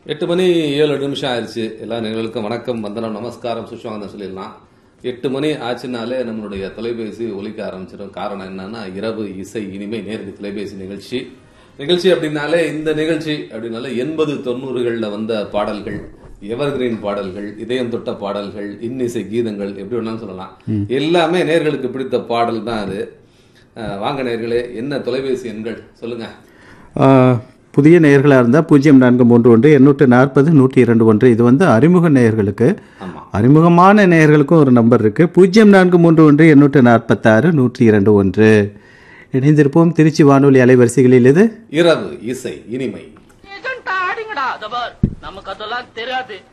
எட்டு மணி ஏழு நிமிஷம் ஆயிடுச்சு எல்லா நேர்களுக்கும் வணக்கம் வந்தனம் நமஸ்காரம் சுஷ்வாங்கன்னு சொல்லிடலாம் எட்டு மணி ஆச்சுனாலே நம்மளுடைய தொலைபேசி ஒலிக்க ஆரம்பிச்சிடும் காரணம் என்னன்னா இரவு இசை இனிமை நேரடி தொலைபேசி நிகழ்ச்சி நிகழ்ச்சி அப்படின்னாலே இந்த நிகழ்ச்சி அப்படின்னாலே எண்பது தொண்ணூறுகள்ல வந்த பாடல்கள் எவர்கிரீன் பாடல்கள் இதயம் தொட்ட பாடல்கள் இன்னிசை கீதங்கள் எப்படி வேணாலும் சொல்லலாம் எல்லாமே நேர்களுக்கு பிடித்த பாடல் தான் அது அஹ், வாங்க நேர்களே என்ன தொலைபேசி எண்கள் சொல்லுங்க ஆ, புதிய நேயர்களாக இருந்தால் பூஜ்ஜியம் நான்கு மூன்று ஒன்று எண்ணூற்று நாற்பது நூற்றி இரண்டு ஒன்று இது வந்து அறிமுக நேயர்களுக்கு ஆமா அறிமுகமான நேயர்களுக்கும் ஒரு நம்பர் இருக்கு பூஜ்ஜியம் நான்கு மூன்று ஒன்று எண்ணூற்று நாற்பத்தாறு நூற்றி இரண்டு ஒன்று இணைந்திருப்போம் திருச்சி வானொலி அலைவரிசைகளில் இது இரவு இசை இனிமை ஏஜென்ட் ஆடிங்கடா தபார் நமக்கு அதெல்லாம் தெரியாது